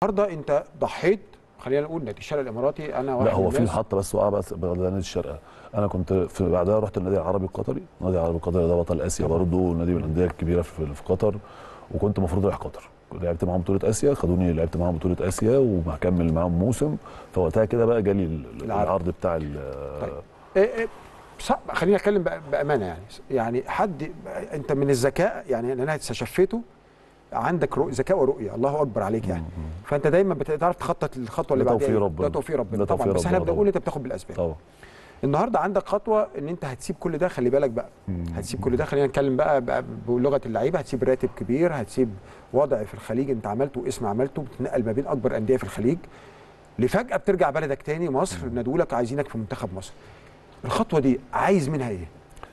النهارده انت ضحيت خلينا نقول نادي الشارع الاماراتي انا واحد لا هو من في الناس- محطه بس وقع بس بغداد نادي الشرقه انا كنت في بعدها رحت النادي العربي القطري النادي العربي القطري ده بطل اسيا برضه نادي من الانديه الكبيره في في قطر وكنت المفروض رايح قطر لعبت معاهم بطوله اسيا خدوني لعبت معاهم بطوله اسيا وهكمل معاهم موسم فوقتها كده بقى جالي ال- العرض. العرض بتاع ال- طيب. إيه إيه صعب خليني اتكلم بأ- بامانه يعني يعني حد انت من الذكاء يعني انا استشفيته عندك رؤ... ذكاء ورؤيه الله اكبر عليك يعني فانت دايما بتعرف تخطط الخطوه اللي ده بعدها توفيق إيه؟ ربنا. ده توفيق ربنا ده طبعا توفيق بس احنا ربنا بنقول طبعا. انت بتاخد بالاسباب طبعا النهارده عندك خطوه ان انت هتسيب كل ده خلي بالك بقى هتسيب كل ده خلينا نتكلم بقى, بقى بلغه اللعيبه هتسيب راتب كبير هتسيب وضع في الخليج انت عملته واسم عملته بتتنقل ما بين اكبر انديه في الخليج لفجاه بترجع بلدك تاني مصر نادولك عايزينك في منتخب مصر الخطوه دي عايز منها ايه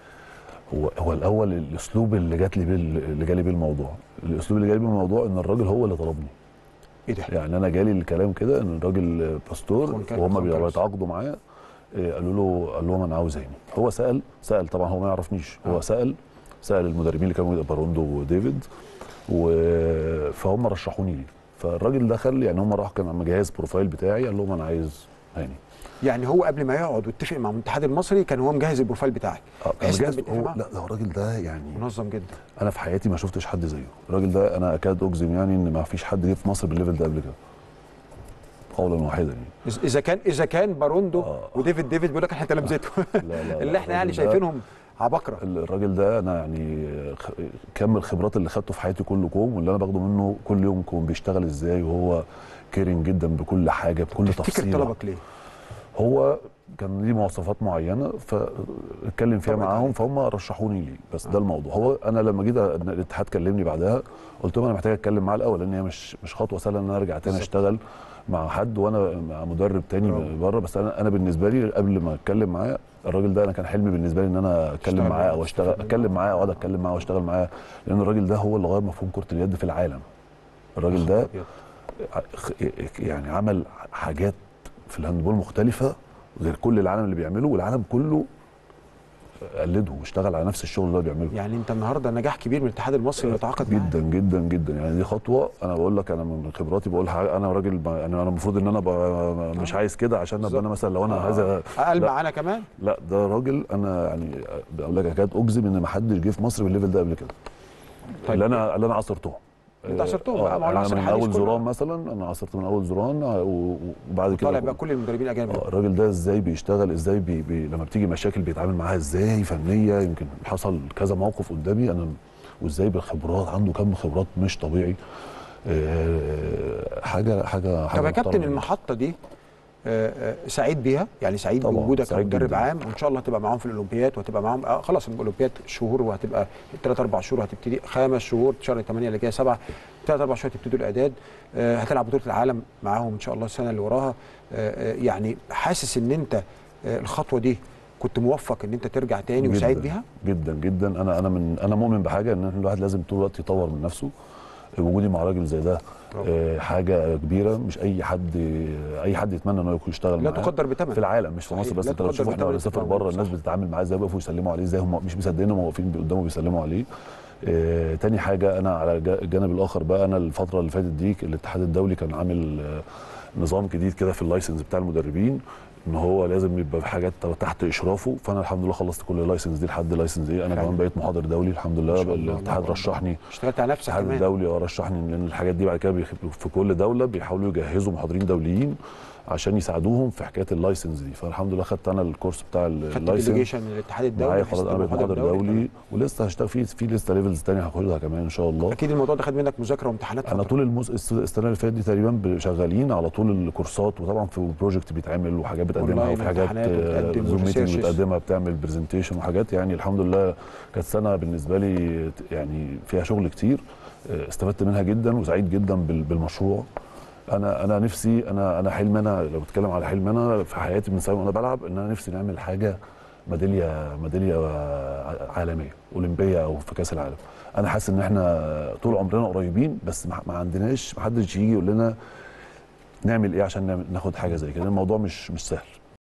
هو هو الاول الاسلوب اللي جات لي بيه اللي جالي بيه الموضوع الاسلوب اللي جالي بيه الموضوع ان الراجل هو اللي طلبني ايه ده يعني انا جالي الكلام كده ان الراجل باستور أخوان كان- وهم أخوان كان بيتعاقدوا معاه إيه، قالوا له قال لهم انا عاوز هاني هو سال سال طبعا هو ما يعرفنيش هو آه. سال سال المدربين اللي كانوا باروندو وديفيد و... فهم رشحوني ليه فالراجل دخل يعني هم راح كان مجهز بروفايل بتاعي قال لهم انا عايز هاني يعني هو قبل ما يقعد ويتفق مع الاتحاد المصري كان هو مجهز البروفايل بتاعك آه، كان بحيث إنك مجهز بتتفق هو معاه. لا ده هو الراجل ده يعني منظم جدا انا في حياتي ما شفتش حد زيه الراجل ده انا اكاد اجزم يعني ان ما فيش حد جه في مصر بالليفل ده قبل كده قولا واحدا يعني إذ- اذا كان اذا كان باروندو آه. وديفيد ديفيد بيقول لك احنا تلامذته لا لا لا اللي احنا يعني الراجل ده- شايفينهم عباقره الراجل ده انا يعني خ- كم الخبرات اللي خدته في حياتي كله كوم واللي انا باخده منه كل يوم كوم بيشتغل ازاي وهو كيرنج جدا بكل حاجه بكل تفتكر تفصيله طلبك ليه؟ هو كان ليه مواصفات معينه فاتكلم فيها طبعاً معاهم عليك. فهم رشحوني ليه بس ده الموضوع هو انا لما جيت أ- الاتحاد كلمني بعدها قلت لهم انا محتاج اتكلم معاه الاول لان هي مش مش خطوه سهله ان انا ارجع تاني بالظبط. اشتغل مع حد وانا مع مدرب تاني برافو. بره بس انا انا بالنسبه لي قبل ما اتكلم معاه الراجل ده انا كان حلمي بالنسبه لي ان انا اتكلم تشتغل معاه معاه، او اشتغل تستفاد اتكلم معاه واقعد اتكلم معاه واشتغل معاه لان الراجل ده هو اللي غير مفهوم كره اليد في العالم الراجل ده أبيض. خ- يعني عمل حاجات في الهاندبول مختلفه غير كل العالم اللي بيعمله والعالم كله قلده واشتغل على نفس الشغل اللي هو بيعمله يعني انت النهارده نجاح كبير من الاتحاد المصري انه يتعاقد معاك جدا جدا جدا يعني دي خطوه انا بقول لك انا من خبراتي بقول حاجة انا راجل ب- يعني انا المفروض ان انا ب- مش عايز كده عشان ابقى انا مثلا لو انا عايز أ- اقل لا. معانا كمان لا ده راجل انا يعني بقول لك اكاد اجزم ان ما حدش جه في مصر بالليفل ده قبل كده طيب. اللي انا اللي انا عصرتهم انت عصرتهم آه، بقى، ما هو انا العصر من الحديث اول كله. زران مثلا انا عصرت من اول زران آه، و- وبعد كده طالع بقى كل المدربين الاجانب آه، الراجل ده ازاي بيشتغل ازاي بي بي لما بتيجي مشاكل بيتعامل معاها ازاي فنيه يمكن حصل كذا موقف قدامي انا وازاي بالخبرات عنده كم خبرات مش طبيعي آه، حاجه حاجه حاجه طب يا كابتن محترمة. المحطه دي آه، آه، سعيد بيها يعني سعيد طبعاً، بوجودك سعيد كمدرب جداً. عام وان شاء الله هتبقى معاهم في الاولمبياد وهتبقى معاهم آه خلاص الاولمبياد شهور وهتبقى ثلاث اربع شهور هتبتدي خمس شهور شهر 8 اللي جايه سبعه ثلاث اربع شهور هتبتدوا الاعداد آه، هتلعب بطوله العالم معاهم ان شاء الله السنه اللي وراها آه، آه، يعني حاسس ان انت آه، الخطوه دي كنت موفق ان انت ترجع تاني جداً، وسعيد بيها جدا جدا انا انا من انا مؤمن بحاجه ان الواحد لازم طول الوقت يطور من نفسه وجودي مع راجل زي ده طبعاً. آه، حاجه كبيره مش اي حد اي حد يتمنى انه يكون يشتغل لا معاه. تقدر بثمن في العالم مش في صحيح. مصر بس لا انت لو تقدر تشوف احنا بثمن بنسافر التطور، بره الناس صح. بتتعامل معاه ازاي بيقفوا يسلموا عليه ازاي هم مش مصدقين هم واقفين قدامه بيسلموا عليه آه تاني حاجه انا على الج- الجانب الاخر بقى انا الفتره اللي فاتت دي الاتحاد الدولي كان عامل آه نظام جديد كده في اللايسنس بتاع المدربين ان هو لازم يبقى في حاجات تحت اشرافه فانا الحمد لله خلصت كل اللايسنس دي لحد لايسنس ايه انا حلو. كمان بقيت محاضر دولي الحمد ما لله شاء الله، الاتحاد الله رشحني اشتغلت على نفسك الاتحاد كمان الدولي اه رشحني لان الحاجات دي بعد كده بيخ- في كل دوله بيحاولوا يجهزوا محاضرين دوليين عشان يساعدوهم في حكايه اللايسنس دي فالحمد لله خدت انا الكورس بتاع خدت اللايسنس ديليجيشن من الاتحاد الدولي معايا بحيث خلاص انا تبقى بقيت محاضر دولي. دولي ولسه هشتغل في في لسه ليفلز تانية هاخدها كمان ان شاء الله اكيد الموضوع ده خد منك مذاكره وامتحانات انا فترة. طول المس... الس- السنه اللي فاتت دي تقريبا شغالين على طول الكورسات وطبعا في بروجكت بيتعمل وحاجات بتقدمها أونلاين وفي حاجات امتحانات وبتقدم زوم ميتنج وresearches. بتقدمها بتعمل برزنتيشن وحاجات يعني الحمد لله كانت سنه بالنسبه لي ت- يعني فيها شغل كتير آه، استفدت منها جدا وسعيد جدا بال- بالمشروع انا انا نفسي انا انا حلم انا لو بتكلم على حلم انا في حياتي من سنه وانا بلعب ان انا نفسي نعمل حاجه ميداليه ميداليه عالميه اولمبيه او في كاس العالم انا حاسس ان احنا طول عمرنا قريبين بس ما ما عندناش ما حدش يجي يقول لنا نعمل ايه عشان نعمل- ناخد حاجه زي كده الموضوع مش مش سهل